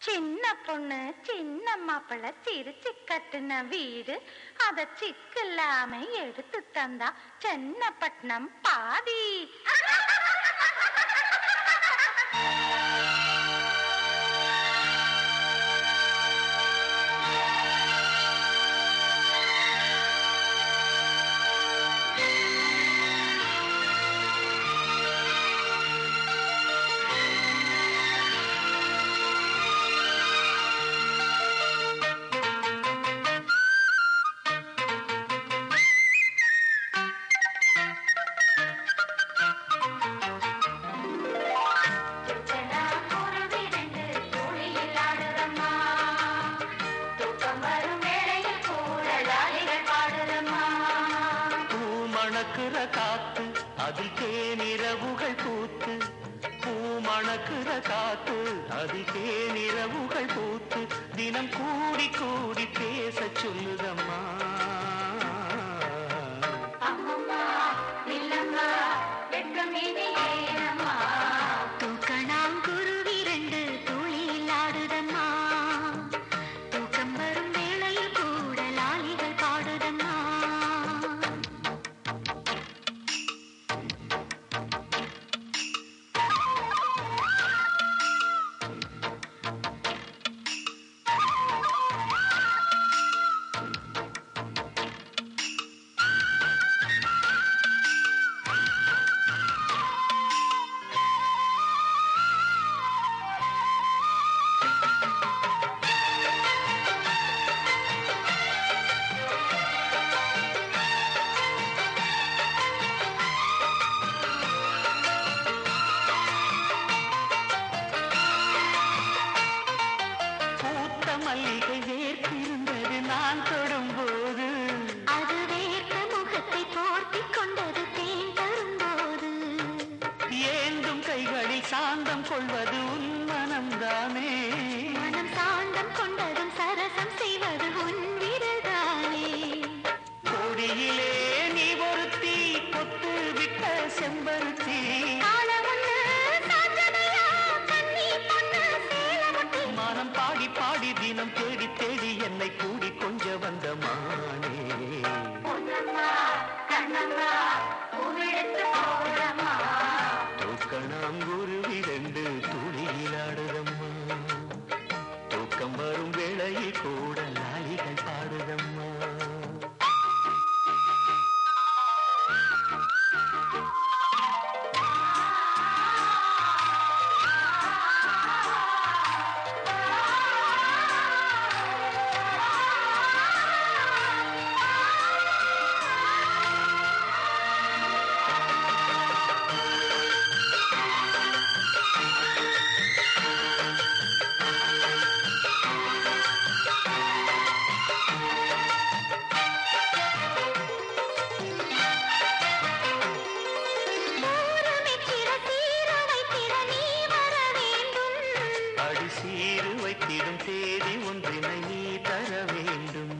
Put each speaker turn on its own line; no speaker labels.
சின்ன பொண்ணு சின்ன மாப்பிள்ள சிரிச்சு கட்டுன வீடு அத சிக்கில்லாம எடுத்து தந்தா சென்னப்பட்டினம் பாதி
பூ மணக்குற காத்து அதில் தேனிரவுகள் பூத்து பூ மணக்குற காத்து அதில் தேனிரவுகள் பூத்து தினம் கூடி கூடி பேச சொல்லுதம்மா
தூக்கணாங்குருவி ரெண்டு துளியில் ஆடுதம்மா தூக்கம் வரும் வேளையில் கூட லாலிகள் பாடுதம்மா
பூத்த மல்லிகை வேர்த்திருந்தது நான் தொடும்போது
அது வேர்த்த முகத்தை போர்த்திக் கொண்டது தேன் தரும்போது
ஏந்தும் கைகளில் சாந்தம் கொள்வது உன் மனம்தானே
மனம் சாந்தம் கொண்டதும் சரசம் செய்வது உன் விரல்தானே
கொடியிலே நீ ஒருத்தி பொத்து விட்ட செம்பருத்தி
கால ஒண்ணு சாஞ்சனையா கண்ணி பொண்ணு சேலமுட்டி
மனம் பாடி பாடி தினம் தேடி தேடி என்னை கூடி கொஞ்ச வந்த மானே
பொன்னம்மா கண்ணம்மா பூவெடுத்து போடம்மா
தூக்கணாம் குருவி ரெண்டு துளியிலாடுதம்மா தூக்கம் வரும் வேளையில் கூட லாலிகள் பாடுதம்மா
ஊருமிச்சிற சீர வைத்திட நீ வர வேண்டும்
அடி சீரு வைத்திடும் தேதி ஒன்றினை நீ தர வேண்டும்